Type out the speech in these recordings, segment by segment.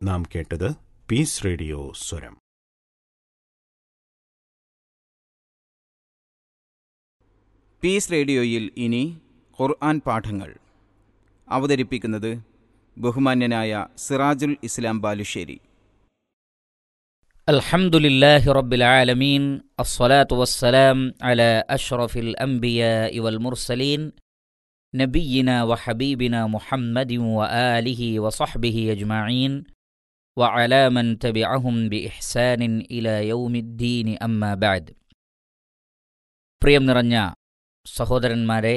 നാം കേട്ടത് piece radio സ്വരം പീസ് റേഡിയോയിൽ ഇനി ഖുർആൻ പാഠങ്ങൾ അവതരിപ്പിക്കുന്നത് ബഹുമാന്യനായ സിറാജുൽ ഇസ്ലാം ബാലുശ്ശേരി الحمد لله رب العالمين الصلاة والسلام على أشرف الأنبياء والمرسلين نبينا وحبيبنا محمد وآله وصحبه أجمعين وعلى من تبعهم بإحسان إلى يوم الدين أما بعد പ്രിയം നിറഞ്ഞ സഹോദരന്മാരെ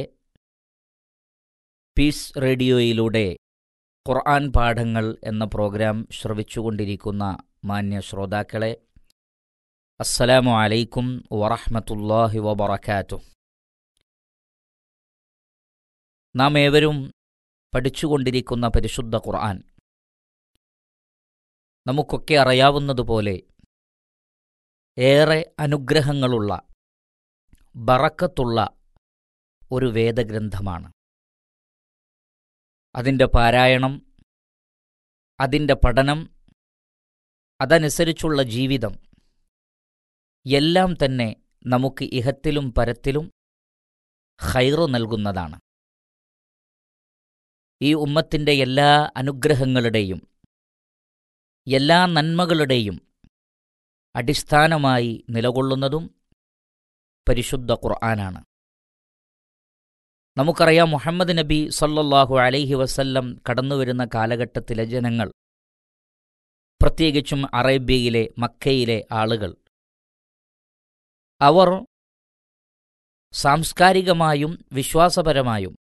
പീസ് റേഡിയോയിലൂടെ ഖുർആൻ പാഠങ്ങൾ എന്ന പ്രോഗ്രാം ശ്രവിച്ചുകൊണ്ടിരിക്കുന്ന മാന്യ ശ്രോതാക്കളെ അസ്സലാമു അലൈക്കും വറഹ്മത്തുള്ളാഹി വബറകാതുഹു നാം ഏവരും പഠിച്ചുകൊണ്ടിരിക്കുന്ന പരിശുദ്ധ ഖുർആൻ നമുക്കൊക്കെ അറിയാവുന്നതുപോലെ ഏറെ അനുഗ്രഹങ്ങളുള്ള ബറക്കത്തുള്ള ഒരു വേദഗ്രന്ഥമാണ് അതിൻ്റെ പാരായണം അതിൻ്റെ പഠനം അതനുസരിച്ചുള്ള ജീവിതം എല്ലാം തന്നെ നമുക്ക് ഇഹത്തിലും പരത്തിലും ഹൈറു നൽകുന്നതാണ് ഈ ഉമ്മത്തിൻ്റെ എല്ലാ അനുഗ്രഹങ്ങളുടെയും എല്ലാ നന്മകളുടെയും അടിസ്ഥാനമായി നിലകൊള്ളുന്നതും പരിശുദ്ധ ഖുർആനാണ് നമുക്കറിയാം മുഹമ്മദ് നബി സല്ലല്ലാഹു അലൈഹി വസല്ലം കടന്നുവരുന്ന കാലഘട്ടത്തിലെ ജനങ്ങൾ പ്രത്യേകിച്ചും അറേബ്യയിലെ മക്കയിലെ ആളുകൾ അവർ സാംസ്കാരികമായും വിശ്വാസപരമായും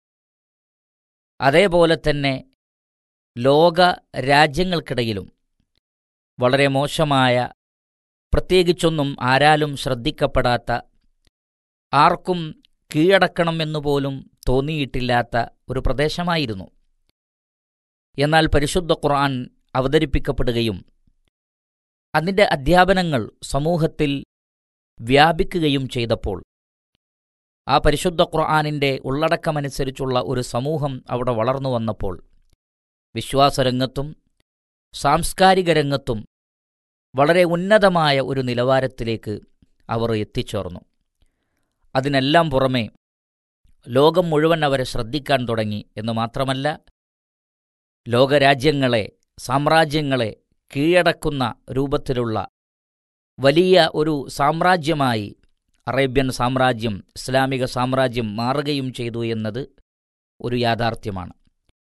അതേപോലെ തന്നെ ലോക രാജ്യങ്ങൾക്കിടയിലും വളരെ മോശമായ പ്രത്യേകിച്ചൊന്നും ആരാലും ശ്രദ്ധിക്കപ്പെടാത്ത ആർക്കും കീഴടക്കണമെന്നു പോലും തോന്നിയിട്ടില്ലാത്ത ഒരു പ്രദേശമായിരുന്നു എന്നാൽ പരിശുദ്ധ ഖുർആൻ അവതരിപ്പിക്കപ്പെടുകയും അതിൻ്റെ അധ്യാപനങ്ങൾ സമൂഹത്തിൽ വ്യാപിക്കുകയും ചെയ്തപ്പോൾ ആ പരിശുദ്ധ ഖുർആാനിൻ്റെ ഉള്ളടക്കമനുസരിച്ചുള്ള ഒരു സമൂഹം അവിടെ വളർന്നു വന്നപ്പോൾ വിശ്വാസരംഗത്തും സാംസ്കാരിക രംഗത്തും വളരെ ഉന്നതമായ ഒരു നിലവാരത്തിലേക്ക് അവർ എത്തിച്ചേർന്നു അതിനെല്ലാം പുറമെ ലോകം മുഴുവൻ അവരെ ശ്രദ്ധിക്കാൻ തുടങ്ങി എന്ന് മാത്രമല്ല ലോകരാജ്യങ്ങളെ സാമ്രാജ്യങ്ങളെ കീഴടക്കുന്ന രൂപത്തിലുള്ള വലിയ ഒരു സാമ്രാജ്യമായി അറേബ്യൻ സാമ്രാജ്യം ഇസ്ലാമിക സാമ്രാജ്യം മാറുകയും ചെയ്തു എന്നത് ഒരു യാഥാർത്ഥ്യമാണ്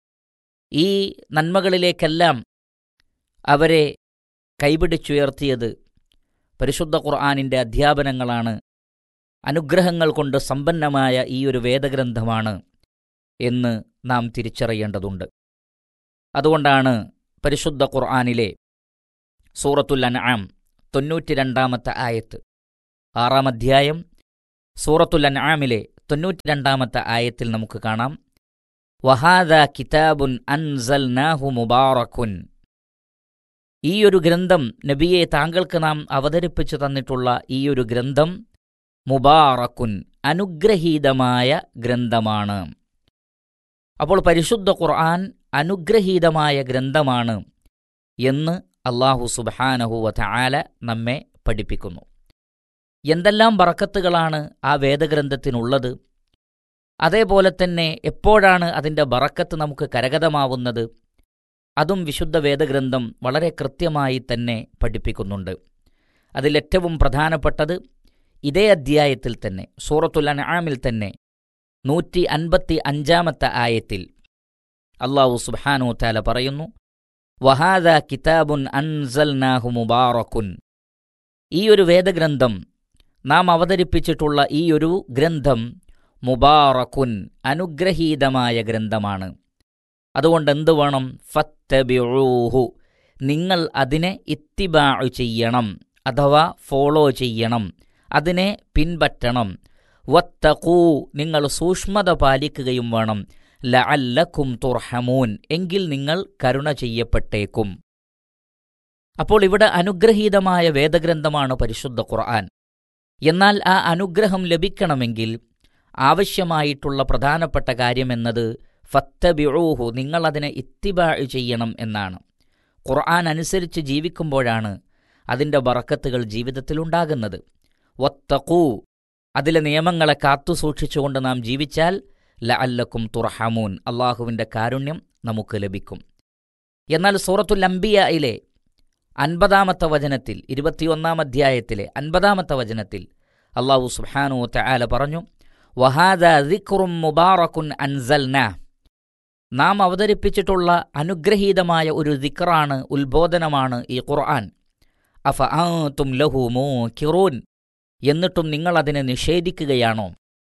ഈ നന്മകളിലേക്കെല്ലാം അവരെ കൈപിടിച്ചുയർത്തിയത് പരിശുദ്ധ ഖുർആാനിൻ്റെ അധ്യാപനങ്ങളാണ് അനുഗ്രഹങ്ങൾ കൊണ്ട് സമ്പന്നമായ ഈ ഒരു വേദഗ്രന്ഥമാണ് എന്ന് നാം തിരിച്ചറിയേണ്ടതുണ്ട് അതുകൊണ്ടാണ് പരിശുദ്ധ ഖുർആാനിലെ സൂറത്തുൽ അൻആം തൊണ്ണൂറ്റി രണ്ടാമത്തെ ആയത്ത് ആറാം അധ്യായം സൂറത്തുൽ അൻആമിലെ തൊണ്ണൂറ്റി രണ്ടാമത്തെ ആയത്തിൽ നമുക്ക് കാണാം വഹാദ കിതാബുൻ അൻസൽനാഹു മുബാറക്കുൻ ഈ ഒരു ഗ്രന്ഥം നബിയെ താങ്കൾക്ക് നാം അവതരിപ്പിച്ചു തന്നിട്ടുള്ള ഈ ഒരു ഗ്രന്ഥം മുബാറക്കുൻ അനുഗ്രഹീതമായ ഗ്രന്ഥമാണ് അപ്പോൾ പരിശുദ്ധ ഖുർആൻ അനുഗ്രഹീതമായ ഗ്രന്ഥമാണ് എന്ന് അള്ളാഹു സുബാനഹു വല നമ്മെ പഠിപ്പിക്കുന്നു എന്തെല്ലാം ബറക്കത്തുകളാണ് ആ വേദഗ്രന്ഥത്തിനുള്ളത് അതേപോലെ തന്നെ എപ്പോഴാണ് അതിൻ്റെ ബറക്കത്ത് നമുക്ക് കരഗതമാവുന്നത് അതും വിശുദ്ധ വേദഗ്രന്ഥം വളരെ കൃത്യമായി തന്നെ പഠിപ്പിക്കുന്നുണ്ട് അതിലേറ്റവും പ്രധാനപ്പെട്ടത് ഇതേ അധ്യായത്തിൽ തന്നെ സൂറത്തുൽ അൻആമിൽ തന്നെ നൂറ്റി അൻപത്തി അഞ്ചാമത്തെ ആയത്തിൽ അള്ളാഹു സുബ്ഹാനു താല പറയുന്നു വഹാദ കിതാബുൻ അൻസൽനാഹു മുബാറക്കുൻ ഈ ഒരു വേദഗ്രന്ഥം നാം അവതരിപ്പിച്ചിട്ടുള്ള ഈ ഒരു ഗ്രന്ഥം മുബാറക്കുൻ അനുഗ്രഹീതമായ ഗ്രന്ഥമാണ് അതുകൊണ്ട് എന്തു വേണം ഫത്തബിഊഹു നിങ്ങൾ അതിനെ ഇത്തിബാഉ ചെയ്യണം അഥവാ ഫോളോ ചെയ്യണം അതിനെ പിൻപറ്റണം വത്തഖൂ നിങ്ങൾ സൂക്ഷ്മത പാലിക്കുകയും വേണം ലഅല്ലക്കും തുർഹമൂൻ എങ്കിൽ നിങ്ങൾ കരുണ ചെയ്യപ്പെട്ടേക്കും അപ്പോൾ ഇവിടെ അനുഗ്രഹീതമായ വേദഗ്രന്ഥമാണ് പരിശുദ്ധ ഖുർആൻ എന്നാൽ ആ അനുഗ്രഹം ലഭിക്കണമെങ്കിൽ ആവശ്യമായിട്ടുള്ള പ്രധാനപ്പെട്ട കാര്യമെന്നത് ഫത്തബിഊഹു നിങ്ങളതിനെ ഇത്തിബാ ചെയ്യണം എന്നാണ് ഖുർആൻ അനുസരിച്ച് ജീവിക്കുമ്പോഴാണ് അതിൻ്റെ ബറക്കത്തുകൾ ജീവിതത്തിലുണ്ടാകുന്നത് വത്തഖൂ അതിലെ നിയമങ്ങളെ കാത്തു സൂക്ഷിച്ചുകൊണ്ട് നാം ജീവിച്ചാൽ ലഅല്ലക്കും തുറഹമൂൻ അള്ളാഹുവിൻ്റെ കാരുണ്യം നമുക്ക് ലഭിക്കും എന്നാൽ സൂറത്തുൽ അംബിയയിലെ അൻപതാമത്തെ വചനത്തിൽ ഇരുപത്തിയൊന്നാം അധ്യായത്തിലെ അൻപതാമത്തെ വചനത്തിൽ അള്ളാഹു സുബ്ഹാനു തആല പറഞ്ഞു വഹാദ ദിക്റും മുബാറക്കുൻ അൻസൽന നാം അവതരിപ്പിച്ചിട്ടുള്ള അനുഗ്രഹീതമായ ഒരു ദിക്റാണ് ഉത്ബോധനമാണ് ഈ ഖുർആൻ അഫ ആത്തും ലഹു മൂക്കിറൂൻ എന്നിട്ടും നിങ്ങൾ അതിനെ നിഷേധിക്കുകയാണോ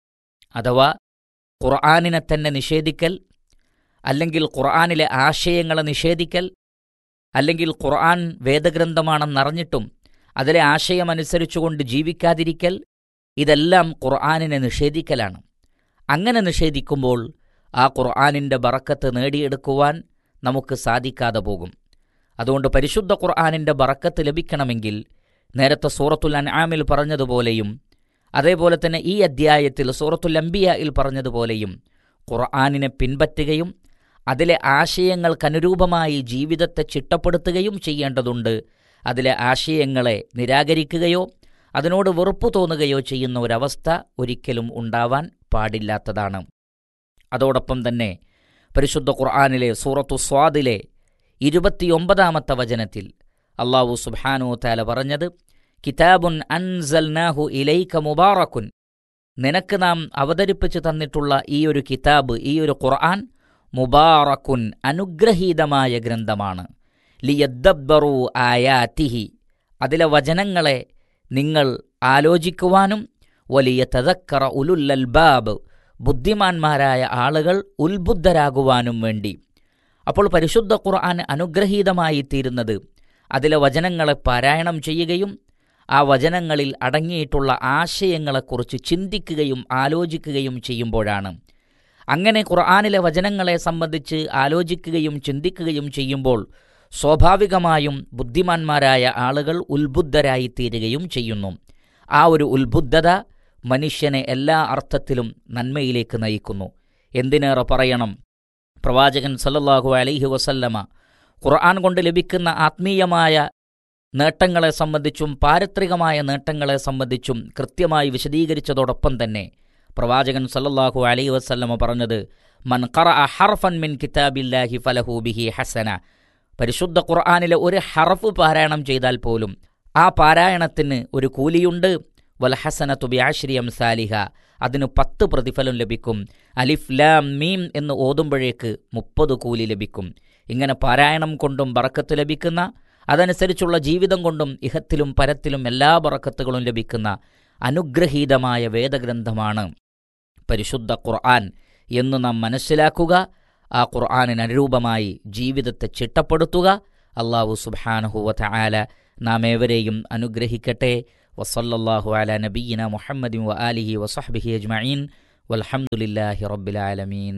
അഥവാ ഖുർആാനിനെ തന്നെ നിഷേധിക്കൽ അല്ലെങ്കിൽ ഖുർആാനിലെ ആശയങ്ങളെ നിഷേധിക്കൽ അല്ലെങ്കിൽ ഖുർആൻ വേദഗ്രന്ഥമാണെന്നറിഞ്ഞിട്ടും അതിലെ ആശയമനുസരിച്ചുകൊണ്ട് ജീവിക്കാതിരിക്കൽ ഇതെല്ലാം ഖുർആാനിനെ നിഷേധിക്കലാണ് അങ്ങനെ നിഷേധിക്കുമ്പോൾ ആ ഖുർആാനിൻ്റെ ബറക്കത്ത് നേടിയെടുക്കുവാൻ നമുക്ക് സാധിക്കാതെ പോകും അതുകൊണ്ട് പരിശുദ്ധ ഖുർആാനിൻ്റെ ബറക്കത്ത് ലഭിക്കണമെങ്കിൽ നേരത്തെ സൂറത്തുൽ അൻആമിൽ പറഞ്ഞതുപോലെയും അതേപോലെ തന്നെ ഈ അദ്ധ്യായത്തിൽ സൂറത്തുൽ അംബിയയിൽ പറഞ്ഞതുപോലെയും ഖുർആാനിനെ പിൻപറ്റുകയും അതിലെ ആശയങ്ങൾക്കനുരൂപമായി ജീവിതത്തെ ചിട്ടപ്പെടുത്തുകയും ചെയ്യേണ്ടതുണ്ട് അതിലെ ആശയങ്ങളെ നിരാകരിക്കുകയോ അതിനോട് വെറുപ്പ് തോന്നുകയോ ചെയ്യുന്ന ഒരവസ്ഥ ഒരിക്കലും ഉണ്ടാവാൻ പാടില്ലാത്തതാണ് അതോടൊപ്പം തന്നെ പരിശുദ്ധ ഖുർആാനിലെ സൂറത്തു സ്വാദിലെ ഇരുപത്തിയൊമ്പതാമത്തെ വചനത്തിൽ അള്ളാഹു സുബ്ഹാനു താല പറഞ്ഞത് കിതാബുൻ അൻസൽനാഹു ഇലൈക മുബാറക്കുൻ നിനക്ക് നാം അവതരിപ്പിച്ചു തന്നിട്ടുള്ള ഈ ഒരു കിതാബ് ഈ ഒരു ഖുർആൻ മുബാറക്കുൻ അനുഗ്രഹീതമായ ഗ്രന്ഥമാണ് ലിയദ്ദബ്ബറു ആയാതിഹി അതിലെ വചനങ്ങളെ നിങ്ങൾ ആലോചിക്കുവാനും വലിയ തദക്കറ ഉലുല്ലൽബാബ് ബുദ്ധിമാന്മാരായ ആളുകൾ ഉത്ബുദ്ധരാകുവാനും വേണ്ടി അപ്പോൾ പരിശുദ്ധ ഖുർആൻ അനുഗ്രഹീതമായി തീരുന്നത് അതിലെ വചനങ്ങളെ പാരായണം ചെയ്യുകയും ആ വചനങ്ങളിൽ അടങ്ങിയിട്ടുള്ള ആശയങ്ങളെക്കുറിച്ച് ചിന്തിക്കുകയും ആലോചിക്കുകയും ചെയ്യുമ്പോഴാണ് അങ്ങനെ ഖുർആാനിലെ വചനങ്ങളെ സംബന്ധിച്ച് ആലോചിക്കുകയും ചിന്തിക്കുകയും ചെയ്യുമ്പോൾ സ്വാഭാവികമായും ബുദ്ധിമാന്മാരായ ആളുകൾ ഉത്ബുദ്ധരായി തീരുകയും ചെയ്യുന്നു ആ ഒരു ഉത്ബുദ്ധത മനുഷ്യനെ എല്ലാ അർത്ഥത്തിലും നന്മയിലേക്ക് നയിക്കുന്നു എന്തിനേറെ പറയണം പ്രവാചകൻ സല്ലല്ലാഹു അലൈഹി വസല്ലമ ഖുർആൻ കൊണ്ട് ലഭിക്കുന്ന ആത്മീയമായ നേട്ടങ്ങളെ സംബന്ധിച്ചും പാരത്രികമായ നേട്ടങ്ങളെ സംബന്ധിച്ചും കൃത്യമായി വിശദീകരിച്ചതോടൊപ്പം തന്നെ പ്രവാചകൻ സല്ലല്ലാഹു അലൈഹി വസല്ലമ പറഞ്ഞത് മൻ ഖറ ഹർഫൻ മിൻ കിതാബില്ലാഹി ഫലഹു ബിഹി ഹസന പരിശുദ്ധ ഖുർആനിലെ ഒരു ഹറഫ് പാരായണം ചെയ്താൽ പോലും ആ പാരായണത്തിന് ഒരു കൂലിയുണ്ട് വൽ ഹസനത്തു ബിആശ്രിയം സാലിഹ അതിന് പത്ത് പ്രതിഫലം ലഭിക്കും അലിഫ് ലാം മീം എന്ന് ഓതുമ്പോഴേക്ക് മുപ്പത് കൂലി ലഭിക്കും ഇങ്ങനെ പാരായണം കൊണ്ടും ബറക്കത്ത് ലഭിക്കുന്ന അതനുസരിച്ചുള്ള ജീവിതം കൊണ്ടും ഇഹത്തിലും പരത്തിലും എല്ലാ ബറക്കത്തുകളും ലഭിക്കുന്ന അനുഗ്രഹീതമായ വേദഗ്രന്ഥമാണ് പരിശുദ്ധ ഖുർആൻ എന്ന് നാം മനസ്സിലാക്കുക ആ ഖുർആാനിന് അനുരൂപമായി ജീവിതത്തെ ചിട്ടപ്പെടുത്തുക അള്ളാഹു സുബാനഹുവ ആല നാം ഏവരെയും അനുഗ്രഹിക്കട്ടെ വസല്ലല്ലാഹു അല നബീന മുഹമ്മദിൻ വ ആലിഹി വസഹ്ബിഹി അജ്മഈൻ വൽഹംദുലില്ലാഹി റബ്ബിൽ ആലമീൻ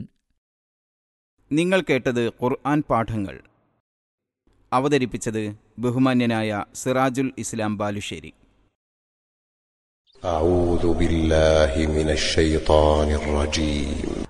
നിങ്ങൾ കേട്ടത് ഖുർആൻ പാഠങ്ങൾ അവതരിപ്പിച്ചത് ബഹുമാന്യനായ സിറാജുൽ ഇസ്ലാം ബാലുശ്ശേരി أعوذ بالله من الشيطان الرجيم